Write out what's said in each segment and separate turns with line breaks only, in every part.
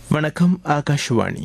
வணக்கம் ஆகாஷ்வாணி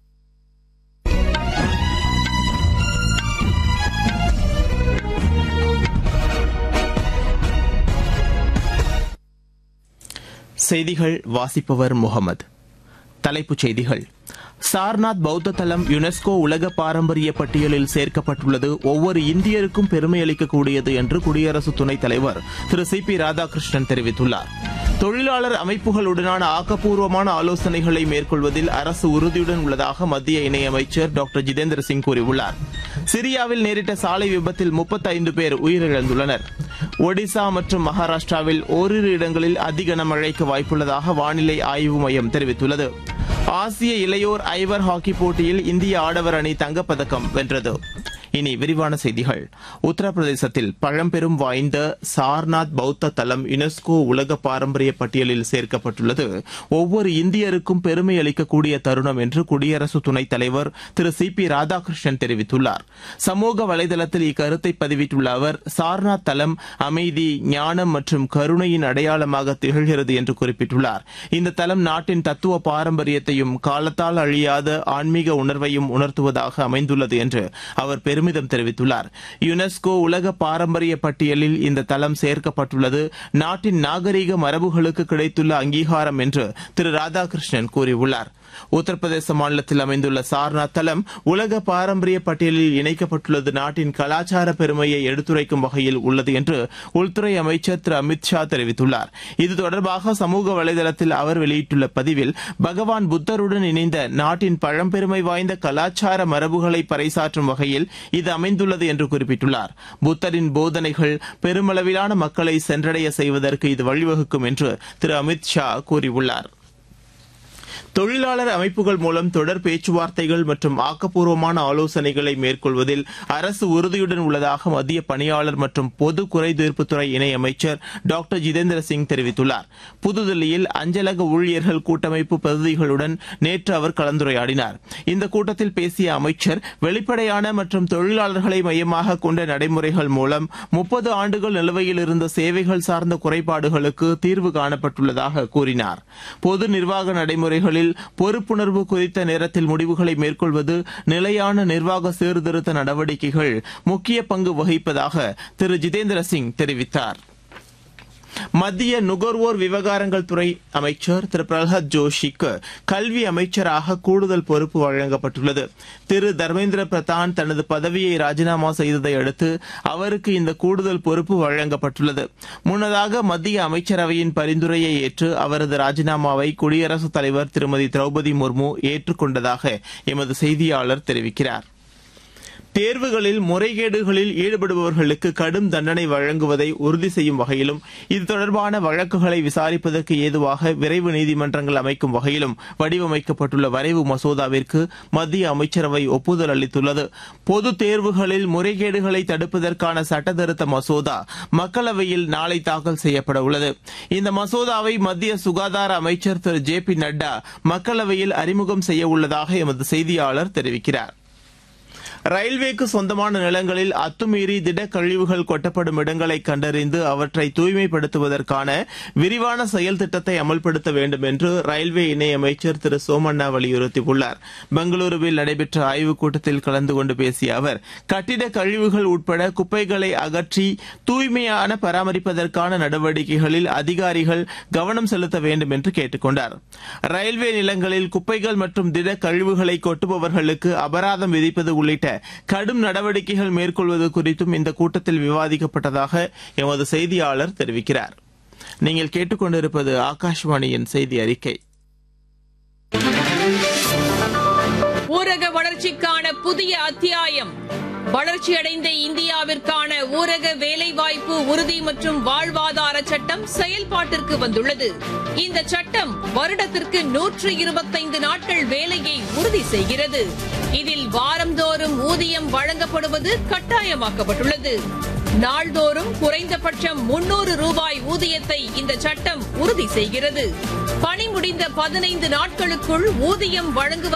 செய்திகள் வாசிப்பவர் முகமது தலைப்புச் செய்திகள் சார்நாத் பௌத்த தலம் யுனெஸ்கோ உலக பாரம்பரிய பட்டியலில் சேர்க்கப்பட்டுள்ளது ஒவ்வொரு இந்தியருக்கும் பெருமை அளிக்கக்கூடியது என்று குடியரசு துணைத் தலைவர் திரு சி பி ராதாகிருஷ்ணன் தெரிவித்துள்ளார் தொழிலாளர் அமைப்புகளுடனான ஆக்கப்பூர்வமான ஆலோசனைகளை மேற்கொள்வதில் அரசு உறுதியுடன் உள்ளதாக மத்திய இணையமைச்சர் டாக்டர் ஜிதேந்திர சிங் கூறியுள்ளார் சிரியாவில் நேரிட்ட சாலை விபத்தில் முப்பத்தைந்து பேர் உயிரிழந்துள்ளனர் ஒடிசா மற்றும் மகாராஷ்டிராவில் ஓரிரு இடங்களில் அதி கனமழைக்கு வாய்ப்புள்ளதாக வானிலை ஆய்வு மையம் தெரிவித்துள்ளது ஆசிய இளையோர் ஐவர் ஹாக்கி போட்டியில் இந்திய ஆடவர் அணி தங்கப்பதக்கம் வென்றது இனி விரிவான செய்திகள் உத்தரப்பிரதேசத்தில் பழம்பெரும் வாய்ந்த சார்நாத் பௌத்த தலம் யுனெஸ்கோ உலக பாரம்பரிய பட்டியலில் சேர்க்கப்பட்டுள்ளது ஒவ்வொரு இந்தியருக்கும் பெருமை அளிக்கக்கூடிய தருணம் என்று குடியரசு துணைத் தலைவர் திரு சி பி ராதாகிருஷ்ணன் தெரிவித்துள்ளார் சமூக வலைதளத்தில் இக்கருத்தை பதிவிட்டுள்ள அவர் சார்நாத் தலம் அமைதி ஞானம் மற்றும் கருணையின் அடையாளமாக திகழ்கிறது என்று குறிப்பிட்டுள்ளார் இந்த தலம் நாட்டின் தத்துவ பாரம்பரியத்தையும் காலத்தால் அழியாத ஆன்மீக உணர்வையும் உணர்த்துவதாக அமைந்துள்ளது என்று அவர் பெருமிதம் தெரிவித்துள்ளார் யுனெஸ்கோ உலக பாரம்பரிய பட்டியலில் இந்த தலம் சேர்க்கப்பட்டுள்ளது நாட்டின் நாகரீக மரபுகளுக்கு கிடைத்துள்ள அங்கீகாரம் என்று திரு ராதாகிருஷ்ணன் கூறியுள்ளார் உத்தரப்பிரதேச மாநிலத்தில் அமைந்துள்ள சார்நாத் தலம் உலக பாரம்பரிய பட்டியலில் இணைக்கப்பட்டுள்ளது நாட்டின் கலாச்சார பெருமையை எடுத்துரைக்கும் வகையில் உள்ளது என்று உள்துறை அமைச்சர் திரு அமித் ஷா தெரிவித்துள்ளார் இது தொடர்பாக சமூக வலைதளத்தில் அவர் வெளியிட்டுள்ள பதிவில் பகவான் புத்தருடன் இணைந்த நாட்டின் பழம்பெருமை வாய்ந்த கலாச்சார மரபுகளை பறைசாற்றும் வகையில் இது அமைந்துள்ளது என்று குறிப்பிட்டுள்ளார் புத்தரின் போதனைகள் பெருமளவிலான மக்களை சென்றடைய செய்வதற்கு இது வழிவகுக்கும் என்று திரு அமித் ஷா கூறியுள்ளார் தொழிலாளர் அமைப்புகள் மூலம் தொடர் பேச்சுவார்த்தைகள் மற்றும் ஆக்கப்பூர்வமான ஆலோசனைகளை மேற்கொள்வதில் அரசு உறுதியுடன் உள்ளதாக மத்திய பணியாளர் மற்றும் பொது குறைதீர்ப்புத்துறை இணையமைச்சர் டாக்டர் ஜிதேந்திர சிங் தெரிவித்துள்ளார் புதுதில்லியில் அஞ்சலக ஊழியர்கள் கூட்டமைப்பு பிரதிநிதிகளுடன் நேற்று அவர் கலந்துரையாடினார் இந்த கூட்டத்தில் பேசிய அமைச்சர் வெளிப்படையான மற்றும் தொழிலாளர்களை மையமாக கொண்ட நடைமுறைகள் மூலம் முப்பது ஆண்டுகள் நிலுவையில் இருந்த சேவைகள் சார்ந்த குறைபாடுகளுக்கு தீர்வு காணப்பட்டுள்ளதாக கூறினார் பொது நிர்வாக நடைமுறைகளில் பொறுப்புணர்வு குறித்த நேரத்தில் முடிவுகளை மேற்கொள்வது நிலையான நிர்வாக சீர்திருத்த நடவடிக்கைகள் முக்கிய பங்கு வகிப்பதாக திரு ஜிதேந்திர சிங் தெரிவித்தார் மத்திய நுகர்வோர் விவகாரங்கள் துறை அமைச்சர் திரு பிரல்ஹத் ஜோஷிக்கு கல்வி அமைச்சராக கூடுதல் பொறுப்பு வழங்கப்பட்டுள்ளது திரு தர்மேந்திர பிரதான் தனது பதவியை ராஜினாமா செய்ததை அடுத்து அவருக்கு இந்த கூடுதல் பொறுப்பு வழங்கப்பட்டுள்ளது முன்னதாக மத்திய அமைச்சரவையின் பரிந்துரையை ஏற்று அவரது ராஜினாமாவை குடியரசுத் தலைவர் திருமதி திரௌபதி முர்மு ஏற்றுக்கொண்டதாக எமது செய்தியாளர் தெரிவிக்கிறார் தேர்வுகளில் முறைகேடுகளில் ஈடுபடுபவர்களுக்கு கடும் தண்டனை வழங்குவதை உறுதி செய்யும் வகையிலும் இது தொடர்பான வழக்குகளை விசாரிப்பதற்கு ஏதுவாக விரைவு நீதிமன்றங்கள் அமைக்கும் வகையிலும் வடிவமைக்கப்பட்டுள்ள வரைவு மசோதாவிற்கு மத்திய அமைச்சரவை ஒப்புதல் அளித்துள்ளது பொது தேர்வுகளில் முறைகேடுகளை தடுப்பதற்கான சட்டத்திருத்த மசோதா மக்களவையில் நாளை தாக்கல் செய்யப்பட உள்ளது இந்த மசோதாவை மத்திய சுகாதார அமைச்சர் திரு ஜே பி நட்டா மக்களவையில் அறிமுகம் செய்ய உள்ளதாக எமது செய்தியாளர் தெரிவிக்கிறார் ரயில்வேக்கு சொந்தமான நிலங்களில் அத்துமீறி திடக்கழிவுகள் கொட்டப்படும் இடங்களை கண்டறிந்து அவற்றை தூய்மைப்படுத்துவதற்கான விரிவான செயல் திட்டத்தை அமல்படுத்த வேண்டும் என்று ரயில்வே இணையமைச்சர் திரு சோமண்ணா வலியுறுத்தியுள்ளார் பெங்களூருவில் நடைபெற்ற ஆய்வுக் கூட்டத்தில் கலந்து கொண்டு பேசிய அவர் கட்டிட கழிவுகள் உட்பட குப்பைகளை அகற்றி தூய்மையான பராமரிப்பதற்கான நடவடிக்கைகளில் அதிகாரிகள் கவனம் செலுத்த வேண்டும் என்று கேட்டுக் கொண்டார் ரயில்வே நிலங்களில் குப்பைகள் மற்றும் திட கழிவுகளை கொட்டுபவர்களுக்கு அபராதம் விதிப்பது உள்ளிட்ட கடும் நடவடிக்கைகள் மேற்கொள்வது குறித்தும் இந்த கூட்டத்தில் விவாதிக்கப்பட்டதாக எமது செய்தியாளர் தெரிவிக்கிறார் நீங்கள் கேட்டுக்கொண்டிருப்பது ஆகாஷ்வாணியின் செய்தி அறிக்கை
ஊரக வளர்ச்சிக்கான புதிய அத்தியாயம் வளர்ச்சியடைந்த இந்தியாவிற்கான ஊரக வேலைவாய்ப்பு உறுதி மற்றும் வாழ்வாதார சட்டம் செயல்பாட்டிற்கு வந்துள்ளது இந்த சட்டம் வருடத்திற்கு நூற்று இருபத்தைந்து நாட்கள் வேலையை உறுதி செய்கிறது இதில் வாரந்தோறும் ஊதியம் வழங்கப்படுவது கட்டாயமாக்கப்பட்டுள்ளது நாள்தோறும் குறைந்தபட்சம் முன்னூறு ரூபாய் ஊதியத்தை இந்த சட்டம் உறுதி செய்கிறது பணி முடிந்த பதினைந்து நாட்களுக்குள் ஊதியம் வழங்குவது